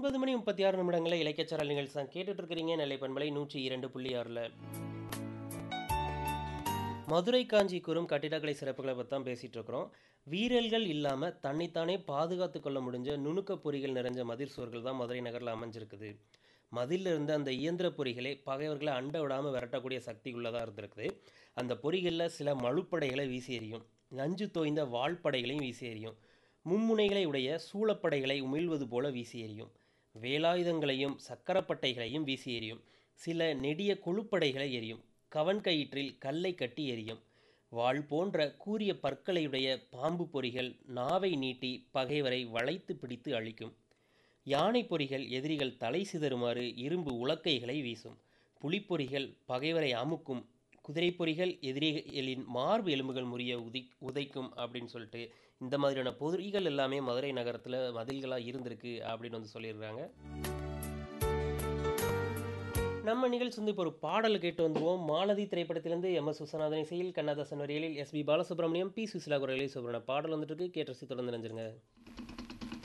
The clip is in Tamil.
ஒன்பது மணி முப்பத்தி ஆறு நிமிடங்களை இலக்கியச்சாரல் நிகழ்ச்சி தான் கேட்டுட்டு இருக்கிறீங்க நெல்லை பண்பலை நூற்றி இரண்டு புள்ளி ஆறில் மதுரை காஞ்சி கூறும் கட்டிடக்கலை சிறப்புகளை பற்றி தான் பேசிகிட்டு இருக்கிறோம் வீரர்கள் இல்லாமல் தன்னைத்தானே பாதுகாத்து கொள்ள முடிஞ்ச நுணுக்க பொறிகள் நிறைஞ்ச மதில் சுவர்கள் தான் மதுரை நகரில் அமைஞ்சிருக்குது மதிலில் இருந்த அந்த இயந்திர பொறிகளை பகைவர்களை அண்ட விடாமல் விரட்டக்கூடிய சக்தி உள்ளதாக இருந்திருக்குது அந்த பொறிகளில் சில மழுப்படைகளை வீசி எறியும் நஞ்சு தோய்ந்த வாள்படைகளையும் வீசி எறியும் மும்முனைகளை உடைய சூளப்படைகளை உமிழ்வது போல வீசி எறியும் வேலாயுதங்களையும் சக்கரப்பட்டைகளையும் வீசி எறியும் சில நெடிய கொழுப்படைகளை எரியும் கவன் கயிற்றில் கல்லை கட்டி எரியும் வாள் போன்ற கூரிய பற்களையுடைய பாம்பு பொறிகள் நாவை நீட்டி பகைவரை வளைத்து பிடித்து அழிக்கும் யானை பொறிகள் எதிரிகள் தலை சிதறுமாறு இரும்பு உலக்கைகளை வீசும் புலிப்பொறிகள் பகைவரை அமுக்கும் குதிரை பொறிகள் எதிரிகளின் மார்பு எலும்புகள் முறிய உதி உதைக்கும் அப்படின்னு சொல்லிட்டு இந்த மாதிரியான பொறிகள் எல்லாமே மதுரை நகரத்தில் மதில்களாக இருந்திருக்கு அப்படின்னு வந்து சொல்லியிருக்காங்க நம்ம நிகழ்ச்சி வந்து இப்போ ஒரு பாடல் கேட்டு வந்துருவோம் மாலதி திரைப்படத்திலிருந்து எம் எஸ் சுசநாதன் இசையில் கண்ணதாசன் வரிகளில் S P Balasubrahmanyam P Susheela குரலில் சுப்ரமணியம் பாடல் வந்துட்டு இருக்கு கேட்டு தொடர்ந்து நினைஞ்சிருங்க